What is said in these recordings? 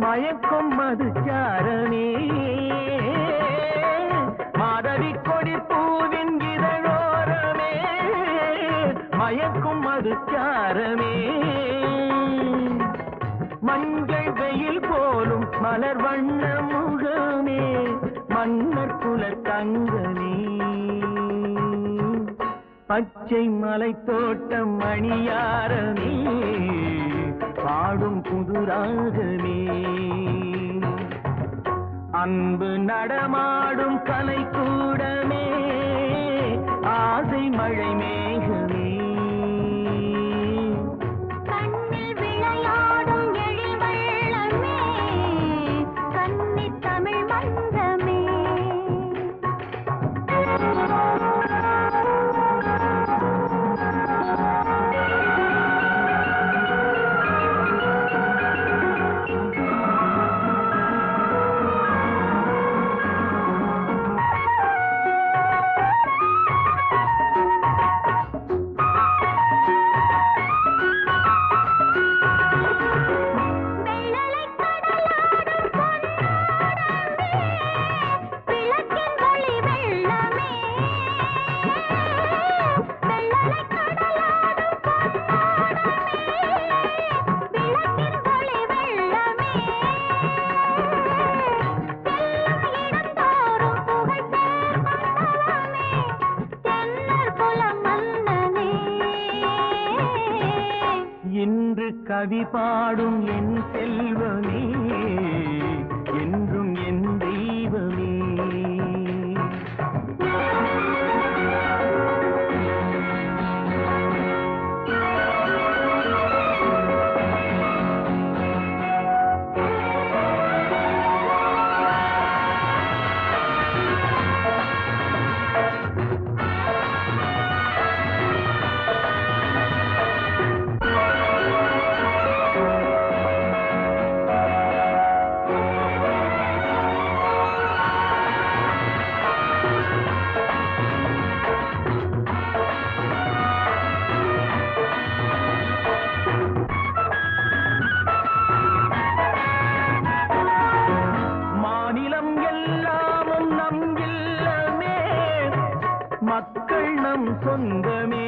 மயக்கும் மது சாரணே மாதவி கொடி பூவின் இதழோரமே மயக்கும் மது சாரமே மஞ்சள் வெயில் போலும் மலர் வண்ண முகமே மன்னர் குல தங்கமே பச்சை மலை தோட்டம் மணியாரமே பாடும் புதுராகமே அன்பு நடமாடும் கலை கூடமே ஆசை மழை மேகமே கண்ணில் விளையாடும் எழில் வெள்ளமே கன்னித் தமிழ் மன்றமே வெள்ளலைக் கடலாடும் பொன்னோடமே விளக்கின் ஒளி வெள்ளமே வெள்ளலைக் கடலாடும் பொன்னோடமே விளக்கின் ஒளி வெள்ளமே செல்லும் இடந்தோறும் புகழ் சேர் மன்னவமே தென்னர் குலம் மன்னனே இன்று கவி பாடும் என் செல்வமே என்றும் என் தெய்வமே மாநிலம் எல்லாமும் நம் இல்லமே மக்கள் நம் சொந்தமே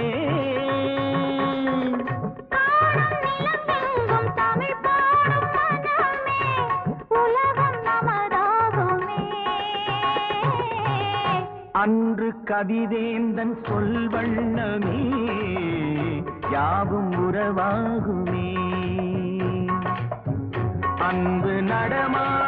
காணும் நிலமெங்கும் தமிழ் பாடும் மனமே உலகம் நமதாகுமே அன்று கவிதேந்தன் சொல் வண்ணமே யாவும் உறவாகுமே அன்பு நடமா